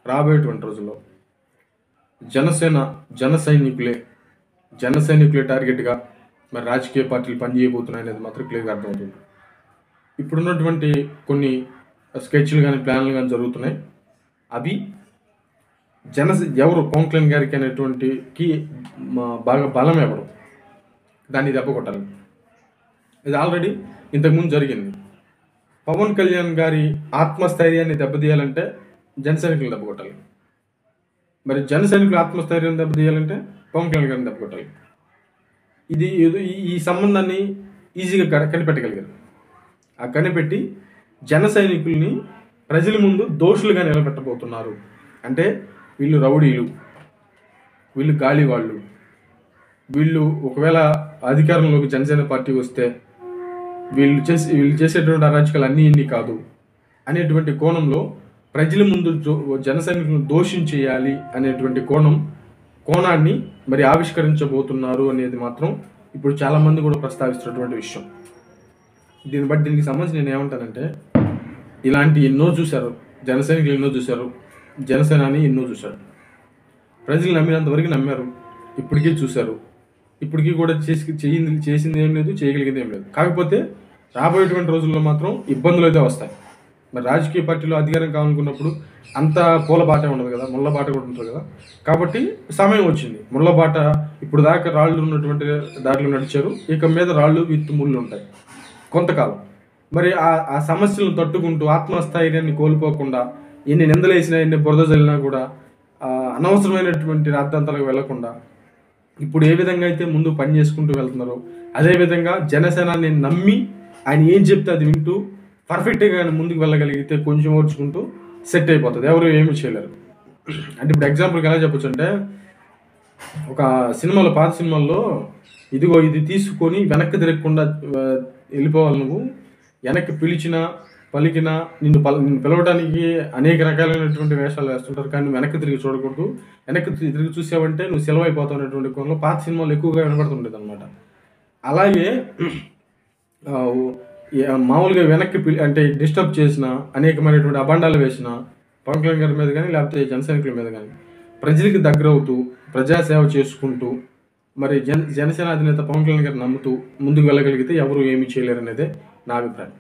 రాబోయేటువంటి రోజుల్లో జనసేన జన సైనికులే జన సైనికులే టార్గెట్గా మరి రాజకీయ పార్టీలు పనిచేయబోతున్నాయి అనేది మాత్రం క్లియర్గా అర్థమవుతుంది ఇప్పుడున్నటువంటి కొన్ని స్కెచ్లు కానీ ప్లాన్లు కానీ జరుగుతున్నాయి అవి జన ఎవరు పవన్ కళ్యాణ్ గారికి అనేటువంటి కి మా- బాగా బలం ఎవరు దాన్ని దెబ్బ కొట్టాలి ఇది ఆల్రెడీ ఇంతకుముందు జరిగింది పవన్ కళ్యాణ్ గారి ఆత్మస్థైర్యాన్ని దెబ్బతీయాలంటే జన సైనికులు దెబ్బ కొట్టాలి మరి జన సైనికులు ఆత్మస్థైర్యం దెబ్బతీయాలంటే పవన్ కళ్యాణ్ గారిని దెబ్బ కొట్టాలి ఇది ఇది- ఈ- ఈ సంబంధాన్ని ఈజీగా కన- కనిపెట్టగలిగారు ఆ కనిపెట్టి జన సైనికుల్ని ప్రజల ముందు దోషులుగా నిలబెట్టబోతున్నారు అంటే వీళ్ళు రౌడీలు వీళ్ళు గాలి వాళ్ళు వీళ్ళు ఒకవేళ అధికారంలోకి జనసేన పార్టీ వస్తే వీళ్ళు చేసి వీళ్ళు చేసేటువంటి అరాచకాలు అన్నీ ఇన్ని కాదు అనేటువంటి కోణంలో ప్రజల ముందు జో- జన సైనికులను దోషించేయాలి అనేటువంటి కోణం కోణాన్ని మరి ఆవిష్కరించబోతున్నారు అనేది మాత్రం ఇప్పుడు చాలా మంది కూడా ప్రస్తావిస్తున్నటువంటి విషయం దీన్ని బట్టి దీనికి సంబంధించి నేను ఏమంటానంటే ఇలాంటి ఎన్నో చూశారు జన సైనికులు ఎన్నో చూశారు జనసేనాని ఎన్నో చూశారు ప్రజలు నమ్మినంత వరకు నమ్మారు ఇప్పటికీ చూశారు ఇప్పటికీ కూడా చేసి చేయింది చేసింది ఏం లేదు చేయగలిగింది ఏం లేదు కాకపోతే రాబోయేటువంటి రోజుల్లో మాత్రం ఇబ్బందులు అయితే వస్తాయి మరి రాజకీయ పార్టీలో అధికారం కావాలనుకున్నప్పుడు అంత పూల బాట ఉండదు కదా ముళ్ళ బాట కూడా ఉంటుంది కదా కాబట్టి సమయం వచ్చింది ముళ్ళ బాట ఇప్పుడు దాకా రాళ్ళు ఉన్నటువంటి దారిలో నడిచారు ఇక మీద రాళ్ళు విత్తు ముళ్ళు ఉంటాయి కొంతకాలం మరి ఆ ఆ సమస్యలను తట్టుకుంటూ ఆత్మస్థైర్యాన్ని కోల్పోకుండా ఎన్ని నిందలేసినా ఎన్ని బురద చల్లినా కూడా ఆ, అనవసరమైనటువంటి రాద్ధాంతాలకు వెళ్లకుండా ఇప్పుడు ఏ విధంగా అయితే ముందు పని చేసుకుంటూ వెళ్తున్నారో అదే విధంగా జనసేనాన్ని నమ్మి ఆయన ఏం చెప్తే అది వింటూ పర్ఫెక్ట్గా ఆయన ముందుకు వెళ్ళగలిగితే కొంచెం ఓర్చుకుంటూ సెట్ అయిపోతుంది ఎవరు ఏమీ చేయలేరు అంటే ఇప్పుడు ఎగ్జాంపుల్కి ఎలా చెప్పొచ్చు అంటే ఒక సినిమాలో పాత సినిమాల్లో ఇదిగో ఇది తీసుకొని వెనక్కి తిరగకుండా ఆ, వెళ్ళిపోవాలి నువ్వు వెనక్కి పిలిచినా పలికినా నిన్ను పల నిన్ను పిలవడానికి అనేక రకాలైనటువంటి వేషాలు వేస్తుంటారు కానీ నువ్వు వెనక్కి తిరిగి చూడకూడదు వెనక్కి తి- తిరిగి చూసావంటే నువ్వు సెలవు అయిపోతావు అనేటువంటి కోణంలో పాత సినిమాలు ఎక్కువగా వినపడుతుండేది అనమాట అలాగే ఆ, ఓ- ఏ- మామూలుగా వెనక్కి పిలి అంటే డిస్టర్బ్ చేసిన అనేకమైనటువంటి అబండాలు వేసిన పవన్ కళ్యాణ్ గారి మీద కానీ లేకపోతే జనసైనికుల మీద కానీ ప్రజలకి దగ్గర అవుతూ ప్రజాసేవ చేసుకుంటూ మరి జన జనసేన అధినేత పవన్ కళ్యాణ్ గారిని నమ్ముతూ ముందుకు వెళ్ళగలిగితే ఎవరు ఏమీ చేయలేరు అనేదే నా అభిప్రాయం